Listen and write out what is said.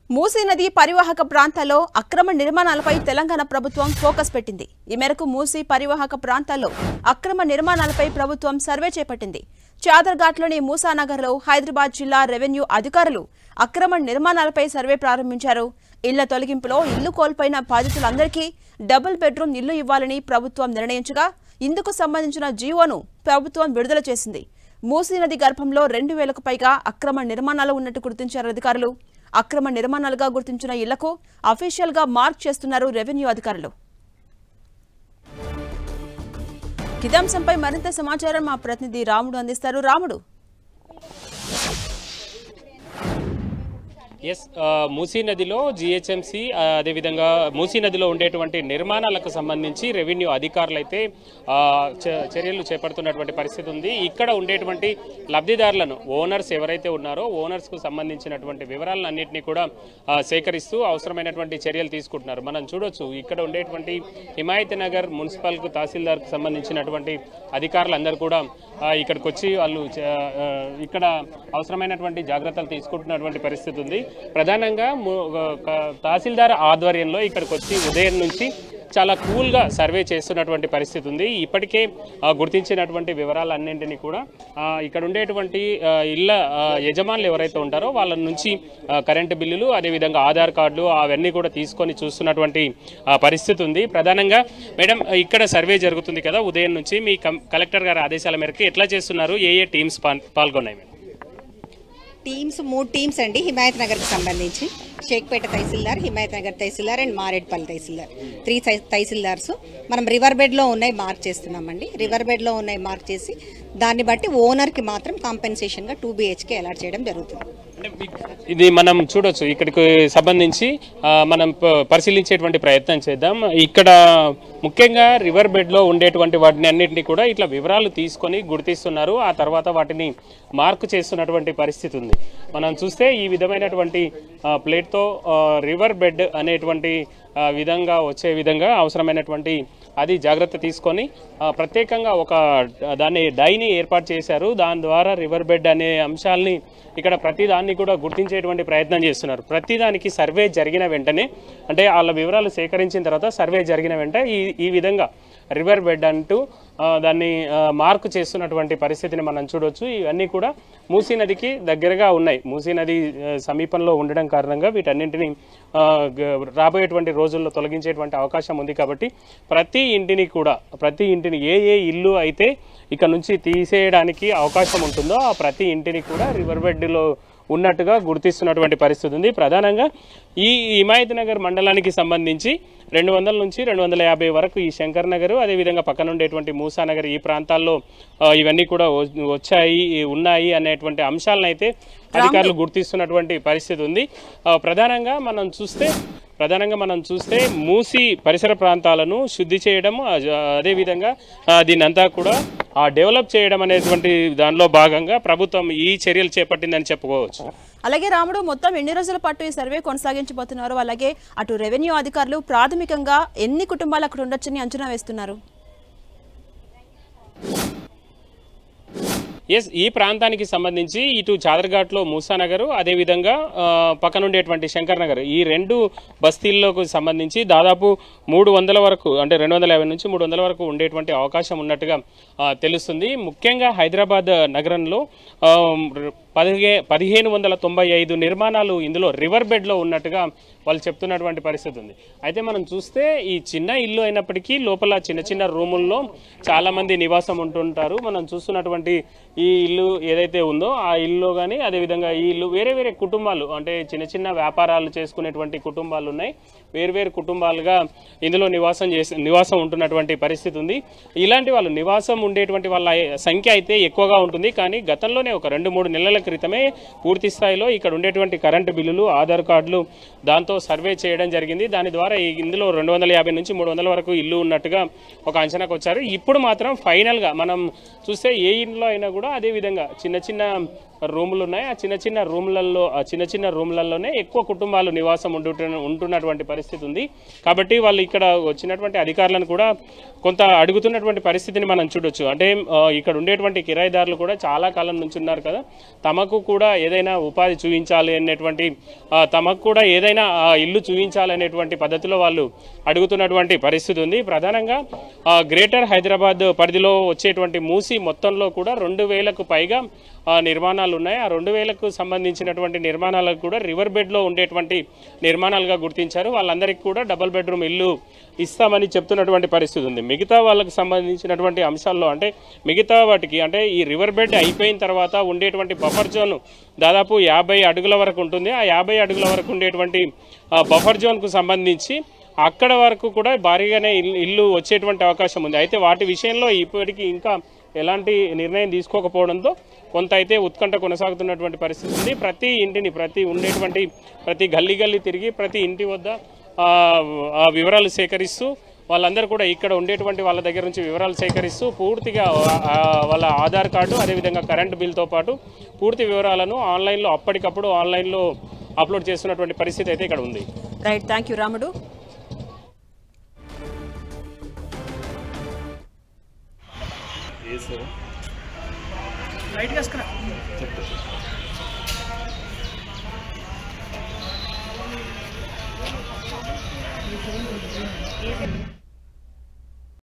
మూసీ నది పరివాహక ప్రాంతాల్లో అక్రమ నిర్మాణాలపై తెలంగాణ ప్రభుత్వం ఫోకస్ పెట్టింది ఈ మేరకు మూసీ పరివాహక ప్రాంతాల్లో అక్రమ నిర్మాణాలపై ప్రభుత్వం సర్వే చేపట్టింది చాదర్ఘాట్లోని మూసానగర్లో హైదరాబాద్ జిల్లా రెవెన్యూ అధికారులు అక్రమ నిర్మాణాలపై సర్వే ప్రారంభించారు ఇళ్ల తొలగింపులో ఇల్లు కోల్పోయిన బాధితులందరికీ డబుల్ బెడ్రూమ్ ఇల్లు ఇవ్వాలని ప్రభుత్వం నిర్ణయించగా ఇందుకు సంబంధించిన జీవోను ప్రభుత్వం విడుదల చేసింది మూసీ నది గర్భంలో రెండు వేలకు పైగా అక్రమ నిర్మాణాలు ఉన్నట్టు గుర్తించారు అధికారులు అక్రమ నిర్మాణాలుగా గుర్తించిన ఇళ్లకు అఫీషియల్ గా మార్క్ చేస్తున్నారు రెవెన్యూ అధికారులు ఇదే అంశంపై మరింత సమాచారం మా ప్రతినిధి రాముడు అందిస్తారు రాముడు ఎస్ ఆ, మూసీ నదిలో జిహెచ్ఎంసి అదేవిధంగా మూసీ నదిలో ఉండేటువంటి నిర్మాణాలకు సంబంధించి రెవెన్యూ అధికారులు అయితే ఆ, చ- చర్యలు చేపడుతున్నటువంటి పరిస్థితి ఉంది ఇక్కడ ఉండేటువంటి లబ్ధిదారులను ఓనర్స్ ఎవరైతే ఉన్నారో ఓనర్స్కు సంబంధించినటువంటి వివరాలను అన్నింటినీ కూడా ఆ, సేకరిస్తూ అవసరమైనటువంటి చర్యలు తీసుకుంటున్నారు మనం చూడొచ్చు ఇక్కడ ఉండేటువంటి హిమాయత్ నగర్ మున్సిపల్కు తహసీల్దార్కు సంబంధించినటువంటి అధికారులందరూ కూడా ఆ, ఇక్కడికి వచ్చి వాళ్ళు చ- ఆ, ఇక్కడ అవసరమైనటువంటి జాగ్రత్తలు తీసుకుంటున్నటువంటి పరిస్థితి ఉంది ప్రధానంగా ము- ఒక తహసీల్దార్ ఆధ్వర్యంలో ఇక్కడికి వచ్చి ఉదయం నుంచి చాలా కూల్గా సర్వే చేస్తున్నటువంటి పరిస్థితి ఉంది ఇప్పటికే ఆ, గుర్తించినటువంటి వివరాలన్నింటినీ కూడా ఆ, ఇక్కడ ఉండేటువంటి ఆ, ఇళ్ళ ఆ, యజమానులు ఎవరైతే ఉంటారో వాళ్ళ నుంచి ఆ, కరెంటు బిల్లులు అదేవిధంగా ఆధార్ కార్డులు అవన్నీ కూడా తీసుకొని చూస్తున్నటువంటి ఆ, పరిస్థితి ఉంది ప్రధానంగా మేడం ఇక్కడ సర్వే జరుగుతుంది కదా ఉదయం నుంచి మీ కం- కలెక్టర్ గారి ఆదేశాల మేరకు ఎట్లా చేస్తున్నారు ఏ ఏ టీమ్స్ పాల్- పాల్గొన్నాయి మేడం టీమ్స్ మూడు టీమ్స్ అండి హిమాయత్ నగర్కి సంబంధించి షేక్పేట తహసీల్దార్ హిమాయత్ నగర్ తహసీల్దార్ అండ్ మారేడ్పల్లి తహసీల్దార్ త్రీ తహ- తహసీల్దార్స్ మనం రివర్ బెడ్లో ఉన్నాయి మార్క్ చేస్తున్నామండి రివర్ బెడ్లో ఉన్నాయి మార్క్ చేసి దాన్ని బట్టి ఓనర్కి మాత్రం కాంపెన్సేషన్గా టూ బిహెచ్కే అలాట్ చేయడం జరుగుతుంది అంటే మీ- ఇది మనం చూడొచ్చు ఇక్కడికి సంబంధించి ఆ, మనం ప- పరిశీలించేటువంటి ప్రయత్నం చేద్దాం ఇక్కడ ముఖ్యంగా రివర్ బెడ్లో ఉండేటువంటి వాటిని అన్నింటినీ కూడా ఇట్లా వివరాలు తీసుకొని గుర్తిస్తున్నారు ఆ తర్వాత వాటిని మార్క్ చేస్తున్నటువంటి పరిస్థితి ఉంది మనం చూస్తే ఈ విధమైనటువంటి ఆ, ప్లేట్తో ఆ, రివర్ బెడ్ అనేటువంటి ఆ, విధంగా వచ్చే విధంగా అవసరమైనటువంటి అది జాగ్రత్త తీసుకొని ఆ, ప్రత్యేకంగా ఒక దాన్ని డైని ఏర్పాటు చేశారు దాని ద్వారా రివర్ బెడ్ అనే అంశాలని ఇక్కడ ప్రతి దాన్ని కూడా గుర్తించేటువంటి ప్రయత్నం చేస్తున్నారు ప్రతి దానికి సర్వే జరిగిన వెంటనే అంటే వాళ్ళ వివరాలు సేకరించిన తర్వాత సర్వే జరిగిన వెంట ఈ ఈ విధంగా రివర్ బెడ్ అంటూ ఆ, దాన్ని ఆ, మార్క్ చేస్తున్నటువంటి పరిస్థితిని మనం చూడొచ్చు ఇవన్నీ కూడా మూసీ నదికి దగ్గరగా ఉన్నాయి మూసీ నది ఆ, సమీపంలో ఉండడం కారణంగా వీటన్నింటినీ ఆ, గ- రాబోయేటువంటి రోజుల్లో తొలగించేటువంటి అవకాశం ఉంది కాబట్టి ప్రతి ఇంటిని కూడా ప్రతి ఇంటిని ఏ ఏ ఇల్లు అయితే ఇక్కడ నుంచి తీసేయడానికి అవకాశం ఉంటుందో ఆ ప్రతి ఇంటిని కూడా రివర్ బెడ్లో ఉన్నట్టుగా గుర్తిస్తున్నటువంటి పరిస్థితి ఉంది ప్రధానంగా ఈ హిమాయత్ నగర్ మండలానికి సంబంధించి రెండు వందల నుంచి రెండు వందల యాభై వరకు ఈ శంకర్ నగర్ అదేవిధంగా పక్కన ఉండేటువంటి మూసా నగర్ ఈ ప్రాంతాల్లో ఆ, ఇవన్నీ కూడా వ- వచ్చాయి ఉన్నాయి అనేటువంటి అంశాలను అయితే అధికారులు గుర్తిస్తున్నటువంటి పరిస్థితి ఉంది ఆ, ప్రధానంగా మనం చూస్తే ప్రధానంగా మనం చూస్తే మూసి పరిసర ప్రాంతాలను శుద్ధి చేయడం ఆ, అదేవిధంగా ఆ, దీన్నంతా కూడా ఆ, డెవలప్ చేయడం అనేటువంటి దానిలో భాగంగా ప్రభుత్వం ఈ చర్యలు చేపట్టిందని చెప్పుకోవచ్చు అలాగే రాముడు మొత్తం ఎన్ని రోజుల పాటు ఈ సర్వే కొనసాగించబోతున్నారు అలాగే అటు రెవెన్యూ అధికారులు ప్రాథమికంగా ఎన్ని కుటుంబాలు అక్కడ ఉండొచ్చని అంచనా వేస్తున్నారు ఎస్ ఈ ప్రాంతానికి సంబంధించి ఇటు చాదర్ఘాట్లో మూసానగర్ అదేవిధంగా ఆ, పక్కన ఉండేటువంటి శంకర్ నగర్ ఈ రెండు బస్తీల్లోకి సంబంధించి దాదాపు మూడు వందల వరకు అంటే రెండు వందల యాభై నుంచి మూడు వందల వరకు ఉండేటువంటి అవకాశం ఉన్నట్టుగా ఆ, తెలుస్తుంది ముఖ్యంగా హైదరాబాద్ నగరంలో ఆ, పదిహే పదిహేను వందల తొంభై ఐదు నిర్మాణాలు ఇందులో రివర్ బెడ్లో ఉన్నట్టుగా వాళ్ళు చెప్తున్నటువంటి పరిస్థితి ఉంది అయితే మనం చూస్తే ఈ చిన్న ఇల్లు అయినప్పటికీ లోపల చిన్న చిన్న రూముల్లో చాలామంది నివాసం ఉంటుంటారు మనం చూస్తున్నటువంటి ఈ ఇల్లు ఏదైతే ఉందో ఆ ఇల్లు కానీ అదేవిధంగా ఈ ఇల్లు వేరే వేరే కుటుంబాలు అంటే చిన్న చిన్న వ్యాపారాలు చేసుకునేటువంటి కుటుంబాలు ఉన్నాయి వేరువేరు కుటుంబాలుగా ఇందులో నివాసం చేసి నివాసం ఉంటున్నటువంటి పరిస్థితి ఉంది ఇలాంటి వాళ్ళు నివాసం ఉండేటువంటి వాళ్ళ సంఖ్య అయితే ఎక్కువగా ఉంటుంది కానీ గతంలోనే ఒక రెండు మూడు నెలల క్రితమే పూర్తి స్థాయిలో ఇక్కడ ఉండేటువంటి కరెంటు బిల్లులు ఆధార్ కార్డులు దాంతో సర్వే చేయడం జరిగింది దాని ద్వారా ఈ- ఇందులో రెండు వందల యాభై నుంచి మూడు వందల వరకు ఇల్లు ఉన్నట్టుగా ఒక అంచనాకు వచ్చారు ఇప్పుడు మాత్రం ఫైనల్గా మనం చూస్తే ఏ ఇంట్లో అయినా కూడా అదే విధంగా చిన్న చిన్న రూములు ఉన్నాయి ఆ చిన్న చిన్న రూమ్లలో ఆ చిన్న చిన్న రూమ్లలోనే ఎక్కువ కుటుంబాలు నివాసం ఉండు ఉంటున్నటువంటి పరిస్థితి ఉంది కాబట్టి వాళ్ళు ఇక్కడ వచ్చినటువంటి అధికారులను కూడా కొంత అడుగుతున్నటువంటి పరిస్థితిని మనం చూడొచ్చు అంటే ఆ, ఇక్కడ ఉండేటువంటి కిరాయిదారులు కూడా చాలా కాలం నుంచి ఉన్నారు కదా తమకు కూడా ఏదైనా ఉపాధి చూపించాలి అనేటువంటి ఆ, తమకు కూడా ఏదైనా ఆ, ఇల్లు చూపించాలి అనేటువంటి పద్ధతిలో వాళ్ళు అడుగుతున్నటువంటి పరిస్థితి ఉంది ప్రధానంగా ఆ, గ్రేటర్ హైదరాబాద్ పరిధిలో వచ్చేటువంటి మూసి మొత్తంలో కూడా రెండు వేలకు పైగా ఆ, నిర్మాణాలు ఉన్నాయి ఆ రెండు వేలకు సంబంధించినటువంటి నిర్మాణాలకు కూడా రివర్ బెడ్లో ఉండేటువంటి నిర్మాణాలుగా గుర్తించారు వాళ్ళందరికీ కూడా డబుల్ బెడ్రూమ్ ఇల్లు ఇస్తామని చెప్తున్నటువంటి పరిస్థితి ఉంది మిగతా వాళ్ళకి సంబంధించినటువంటి అంశాల్లో అంటే మిగతా వాటికి అంటే ఈ రివర్ బెడ్ అయిపోయిన తర్వాత ఉండేటువంటి బఫర్ జోన్ దాదాపు యాభై అడుగుల వరకు ఉంటుంది ఆ యాభై అడుగుల వరకు ఉండేటువంటి ఆ, బఫర్ జోన్కు సంబంధించి అక్కడ వరకు కూడా భారీగానే ఇల్లు ఇల్లు వచ్చేటువంటి అవకాశం ఉంది అయితే వాటి విషయంలో ఇప్పటికీ ఇంకా ఎలాంటి నిర్ణయం తీసుకోకపోవడంతో కొంత అయితే ఉత్కంఠ కొనసాగుతున్నటువంటి పరిస్థితి ఉంది ప్రతి ఇంటిని ప్రతి ఉండేటువంటి ప్రతి గల్లీ గల్లీ తిరిగి ప్రతి ఇంటి వద్ద ఆ, ఆ వివరాలు సేకరిస్తూ వాళ్ళందరూ కూడా ఇక్కడ ఉండేటువంటి వాళ్ళ దగ్గర నుంచి వివరాలు సేకరిస్తూ పూర్తిగా ఆ, వాళ్ళ ఆధార్ కార్డు అదేవిధంగా కరెంటు బిల్తో పాటు పూర్తి వివరాలను ఆన్లైన్లో అప్పటికప్పుడు ఆన్లైన్లో అప్లోడ్ చేస్తున్నటువంటి పరిస్థితి అయితే ఇక్కడ ఉంది right thank you Ramudu light వేసుకురా ఏ